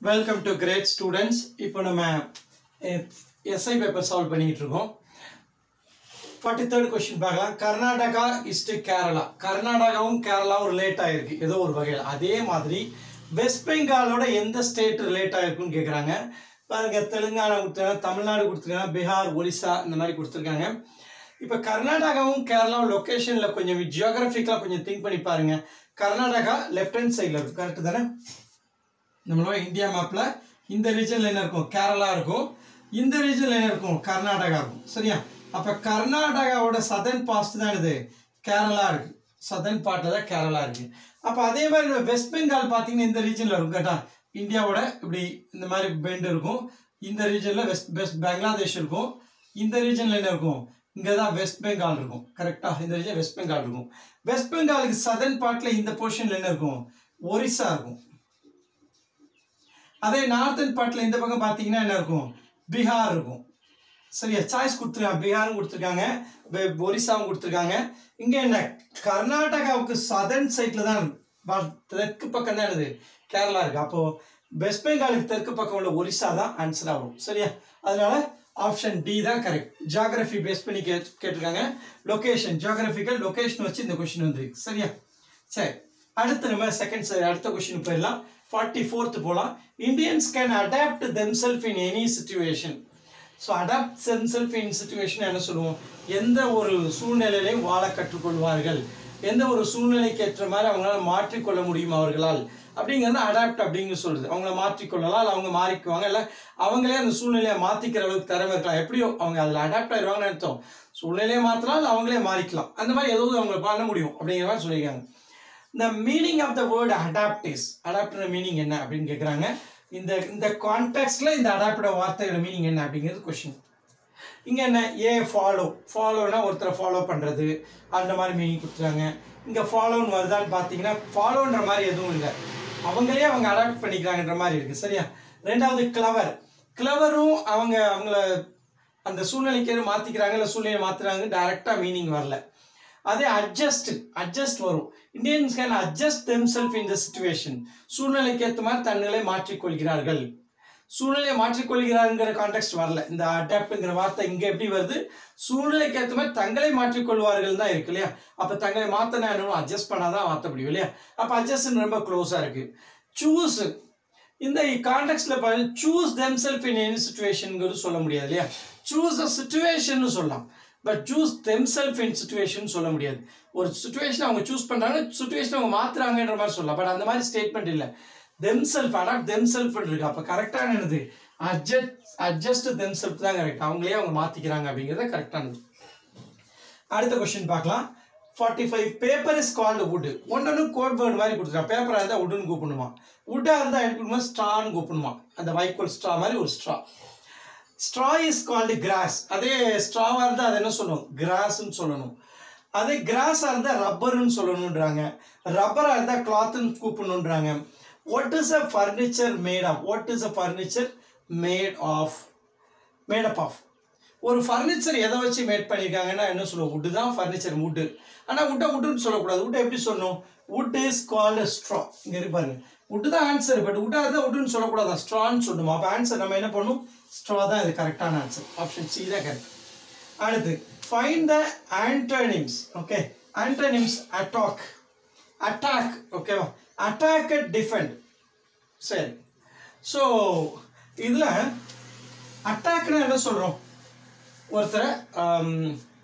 welcome to great students இப்போ நம்ம SI paper solve பண்ணிக்கிட்டு இருக்கோம் ஃபார்ட்டி தேர்ட் கொஸ்டின் பார்க்கலாம் கர்நாடகா இஸ்டு கேரளா கர்நாடகாவும் கேரளாவும் ரிலேட் ஆகிருக்கு ஏதோ ஒரு வகையில் அதே மாதிரி வெஸ்ட் பெங்காலோட எந்த ஸ்டேட் ரிலேட் ஆகிருக்குன்னு கேட்குறாங்க பாருங்க தெலுங்கானா கொடுத்துருக்காங்க தமிழ்நாடு கொடுத்துருக்காங்க பீகார் ஒரிசா இந்த மாதிரி கொடுத்துருக்காங்க இப்போ கர்நாடகாவும் கேரளாவும் லொக்கேஷனில் கொஞ்சம் ஜியோகிராஃபிக்கலாக கொஞ்சம் திங்க் பண்ணி பாருங்க கர்நாடகா லெஃப்ட் ஹேண்ட் சைடில் இருக்கும் கரெக்டு தானே நம்மளோட இந்தியா மேப்பில் இந்த ரீஜனில் என்ன இருக்கும் கேரளா இருக்கும் இந்த ரீஜனில் என்ன இருக்கும் கர்நாடகா இருக்கும் சரியா அப்போ கர்நாடகாவோட சதர்ன் பாஸ்ட் தான் இது கேரளா இருக்கு சதர்ன் பார்ட்டில் தான் கேரளா இருக்கு அப்போ அதே மாதிரி இந்த வெஸ்ட் பெங்கால் பார்த்தீங்கன்னா இந்த ரீஜனில் இருக்கும் கேட்டா இந்தியாவோட இப்படி இந்த மாதிரி பெண்ட் இருக்கும் இந்த ரீஜனில் வெஸ்ட் வெஸ்ட் பங்களாதேஷ் இருக்கும் இந்த ரீஜனில் என்ன இருக்கும் இங்கே தான் வெஸ்ட் பெங்கால் இருக்கும் கரெக்டாக இந்த ரீஜன் வெஸ்ட் பெங்கால் இருக்கும் வெஸ்ட் பெங்காலுக்கு சதர்ன் பார்ட்டில் இந்த போர்ஷனில் என்ன இருக்கும் ஒரிசா இருக்கும் அதே நார்த்தன் பார்ட்டில் இந்த பக்கம் பார்த்தீங்கன்னா என்ன இருக்கும் பீகார் இருக்கும் சரியா சாய்ஸ் கொடுத்துருக்காங்க பீகாரும் கொடுத்துருக்காங்க வெ- ஒரிசாவும் கொடுத்துருக்காங்க இங்கே என்ன கர்நாடகாவுக்கு சதர்ன் சைடில் தான் வ- தெற்கு பக்கம் தான் என்னது கேரளா இருக்கு அப்போது வெஸ்ட் பெங்காலுக்கு தெற்கு பக்கம் உள்ள ஒரிசா தான் ஆன்சர் ஆகும் சரியா அதனால ஆப்ஷன் டி தான் கரெக்ட் ஜியாகிரஃபி பேஸ் பண்ணி கே கேட்டிருக்காங்க லொகேஷன் ஜியாகிரபிக்கல் லொகேஷன் வச்சு இந்த கொஷின் வந்திருக்கு சரியா சரி அடுத்து நம்ம செகண்ட் சரி அடுத்த கொஷின் போயிடலாம் ஃபார்ட்டி ஃபோர்த் போகலாம் Indians can adapt themself in any situation so adapt themself in situation என்ன சொல்லுவோம் எந்த ஒரு சூழ்நிலையிலையும் வாழ கற்றுக்கொள்வார்கள் எந்த ஒரு சூழ்நிலைக்கு ஏற்ற மாதிரி அவங்களால மாற்றிக்கொள்ள முடியும் அவர்களால் அப்படிங்கிறது அடாப்ட் அப்படிங்க சொல்லுது அவங்கள மாற்றிக்கொள்ளலாம் இல்லை அவங்க மாறிக்குவாங்க இல்லை அவங்களே அந்த சூழ்நிலையை மாற்றிக்கிற அளவுக்கு திறமை இருக்கலாம் எப்படியோ அவங்க அதில் அடாப்ட் ஆயிடுவாங்கன்னு அர்த்தம் சூழ்நிலையை மாற்றலாம் இல்லை அவங்களே மாறிக்கலாம் அந்த மாதிரி ஏதாவது அவங்க பண்ண முடியும் அப்படிங்கிற மாதிரி சொல்லியிருக்காங்க இந்த meaning of the word adapt is adapter meaning என்ன அப்படின்னு கேட்குறாங்க இந்த இந்த கான்டெக்ட்ல இந்த அடாப்டோட வார்த்தையோட மீனிங் என்ன அப்படிங்கிறது கொஷின் இங்கே என்ன ஏ ஃபாலோ ஃபாலோனா ஒருத்தரை ஃபாலோ பண்ணுறது அந்த மாதிரி மீனிங் கொடுத்துருக்காங்க இங்கே ஃபாலோன்னு வருதான்னு பார்த்தீங்கன்னா ஃபாலோன்ற மாதிரி எதுவும் இல்லை அவங்களே அவங்க அடாப்ட் பண்ணிக்கிறாங்கன்ற மாதிரி இருக்குது சரியா ரெண்டாவது கிளவர் கிளவரும் அவங்க அவங்கள அந்த சூழ்நிலைக்கு மாற்றிக்கிறாங்க இல்லை சூழ்நிலை மாற்றுறாங்க டைரெக்டாக மீனிங் வரல அதே அட்ஜஸ்ட் அட்ஜஸ்ட் வரும் Indians can adjust themself in the situation சூழ்நிலைக்கு ஏற்ற மாதிரி தங்களை மாற்றிக்கொள்கிறார்கள் சூழ்நிலையை மாற்றிக்கொள்கிறாருங்கிற கான்டெக்ட் வரல இந்த அடாப்ட்ங்கிற வார்த்தை இங்கே எப்படி வருது சூழ்நிலைக்கு ஏற்ற மாதிரி தங்களை மாற்றிக்கொள்வார்கள் தான் இருக்கு இல்லையா அப்போ தங்களை மாற்றினா என்ன அட்ஜஸ்ட் பண்ணாதான் மாற்ற முடியும் இல்லையா அப்போ அட்ஜஸ்ட் ரொம்ப க்ளோஸாக இருக்கு சூஸ் இந்த கான்டெக்ட்ல பாருங்க choose themself in any சுச்சுவேஷனுங்கிறது சொல்ல முடியாது இல்லையா சூஸ் அ சுச்சுவேஷன் சொல்லலாம் but choose themself in situation சொல்ல முடியாது ஒரு சுச்சுவேஷன் அவங்க சூஸ் பண்றாங்க சுச்சுவேஷன் அவங்க மாத்துறாங்கன்ற மாதிரி சொல்லலாம் பட் அந்த மாதிரி ஸ்டேட்மெண்ட் இல்லை themself adapt themself இருக்கு அப்போ கரெக்டான என்னது அட்ஜஸ்ட் அட்ஜஸ்ட் தெம் செல்ஃப் தான் கரெக்ட் அவங்களே அவங்க மாத்திக்கிறாங்க அப்படிங்கிறது கரெக்டானது அடுத்த கொஸ்டின் பார்க்கலாம் forty five paper is called wood ஒன்று கோட் வேர்டு மாதிரி கொடுத்துருக்கான் பேப்பராக இருந்தால் வுட்டுன்னு கூப்பிடணுமா வுட்டாக இருந்தால் என்ன கூப்பிடுமா ஸ்ட்ரான்னு கூப்பிடணுமா அந்த வைக்கோல் ஸ்ட்ரா மாதிரி ஒரு straw straw is called grass அதே ஸ்ட்ராவாக இருந்தால் அது என்ன சொல்லணும் கிராஸ்ன்னு சொல்லணும் அதே கிராஸாக இருந்தால் ரப்பர்னு சொல்லணுன்றாங்க ரப்பராக இருந்தால் கிளாத்துன்னு கூப்பிடணுன்றாங்க what is a furniture made of what is a furniture made of made up of ஒரு ஃபர்னிச்சர் எதை வச்சு மேட் பண்ணியிருக்காங்கன்னா என்ன சொல்லுவோம் வுட்டு தான் ஃபர்னிச்சர் வுட்டு ஆனால் வுட்டை வுட்டுன்னு சொல்லக்கூடாது வுட்டை எப்படி சொல்லணும் வுட் இஸ் கால்டு ஸ்ட்ரா இங்கே இருக்கு பாருங்க வுட்டு தான் ஆன்சர் பட் வுட்டாக இருந்தால் வுட்டுன்னு சொல்லக்கூடாது ஸ்ட்ரான்னு சொல்லணும் அப்போ ஆன்சர் நம்ம என்ன பண்ணணும் ஸ்ட்ரா தான் இது கரெக்டான ஆன்சர் ஆப்ஷன் சி தான் கரெக்ட் அடுத்து find the antonyms okay antonyms attack attack ஓகேவா அட்டாக் டிஃபெண்ட் சரி ஸோ இதில் அட்டாக்னா என்ன சொல்கிறோம் ஒருத்தரை ஆம்,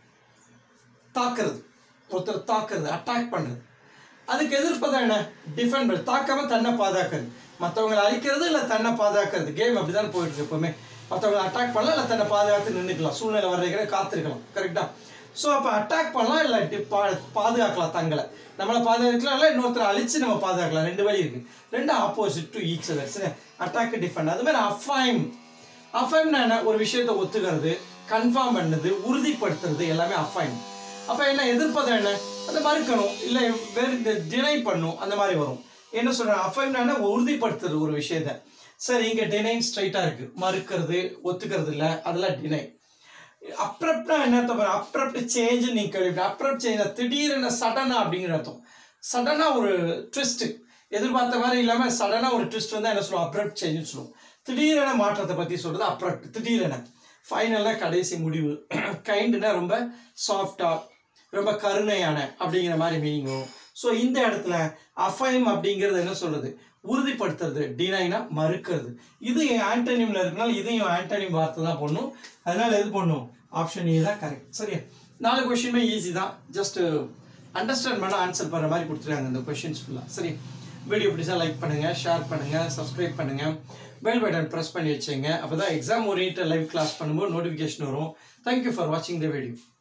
தாக்குறது ஒருத்தர் தாக்குறது அட்டாக் பண்ணுறது அதுக்கு எதிர்ப்பதான் என்ன டிஃபெண்ட் பண்ணுறது தாக்காம தன்னை பாதுகாக்கிறது மற்றவங்களை அழிக்கிறது இல்லை தன்னை பாதுகாக்கிறது கேம் அப்படி தான் போயிட்டு இருக்கு எப்பவுமே மற்றவங்களை அட்டாக் பண்ணலாம் இல்லை தன்னை பாதுகாத்து நின்றுக்கலாம் சூழ்நிலை வர்றதுக்கு காத்திருக்கலாம் கரெக்டாக ஸோ அப்போ அட்டாக் பண்ணலாம் இல்லை டி- பா பாதுகாக்கலாம் தங்களை நம்மளை பாதுகாக்கலாம் இல்லை இன்னொருத்தரை அழிச்சு நம்ம பாதுகாக்கலாம் ரெண்டு வழி இருக்குது ரெண்டு ஆப்போசிட் டு ஈச் அதர் சரி அட்டாக் டிஃபெண்ட் அது மாதிரி அஃபைம் அஃபைம்னா என்ன ஒரு விஷயத்தை ஒத்துக்கிறது கன்ஃபார்ம் பண்ணது உறுதிப்படுத்துறது எல்லாமே அஃபைம் அப்போ என்ன எதிர்ப்பது என்ன அதை மறுக்கணும் இல்லை வேறு டினை பண்ணும் அந்த மாதிரி வரும் என்ன சொல்கிறேன் அஃபைம்னா என்ன உறுதிப்படுத்துறது ஒரு விஷயத்த சரி இங்கே டினைன் ஸ்ட்ரைட்டாக இருக்குது மறுக்கிறது ஒத்துக்கிறது இல்லை அதெல்லாம் டினை அப்ரப்ட்னா என்ன அர்த்தம் அப்ரப்ட் சேஞ்ச் நீங்கள் கேள்வி அப்ரப்ட் சேஞ்ச் திடீரென சடனா அப்படிங்கிற அர்த்தம் சடனாக ஒரு ட்விஸ்ட்டு எதிர்பார்த்த மாதிரி இல்லாமல் சடனாக ஒரு ட்விஸ்ட் வந்தால் என்ன சொல்லுவோம் அப்ரட் சேஞ்சுன்னு சொல்லுவோம் திடீரென மாற்றத்தை பற்றி சொல்கிறது அப்ரட் திடீரென ஃபைனலாக கடைசி முடிவு கைண்டுனா ரொம்ப சாஃப்டாக ரொம்ப கருணையான அப்படிங்கிற மாதிரி மீனிங் வரும் ஸோ இந்த இடத்துல அஃபைம் அப்படிங்கிறது என்ன சொல்றது உறுதிப்படுத்துறது டினைனா மறுக்கிறது இது ஆண்டனிம்ல இருக்கனால இதையும் ஆண்டனிம் வார்த்தை தான் பண்ணும் அதனால எது பண்ணும் ஆப்ஷன் ஏ தான் கரெக்ட் சரியா நாலு கொஷினுமே ஈஸி தான் ஜஸ்ட் அண்டர்ஸ்டாண்ட் பண்ண ஆன்சர் பண்ணுற மாதிரி கொடுத்துருக்காங்க இந்த கொஷின்ஸ் ஃபுல்லாக சரி வீடியோ பிடிச்சா லைக் பண்ணுங்க ஷேர் பண்ணுங்க சப்ஸ்கிரைப் பண்ணுங்க பெல் பட்டன் ப்ரெஸ் பண்ணி வச்சுங்க அப்போ தான் எக்ஸாம் ஓரியன்ட் லைவ் கிளாஸ் பண்ணும்போது நோட்டிஃபிகேஷன் வரும் தேங்க்யூ ஃபார் வாட்சிங் த வீடியோ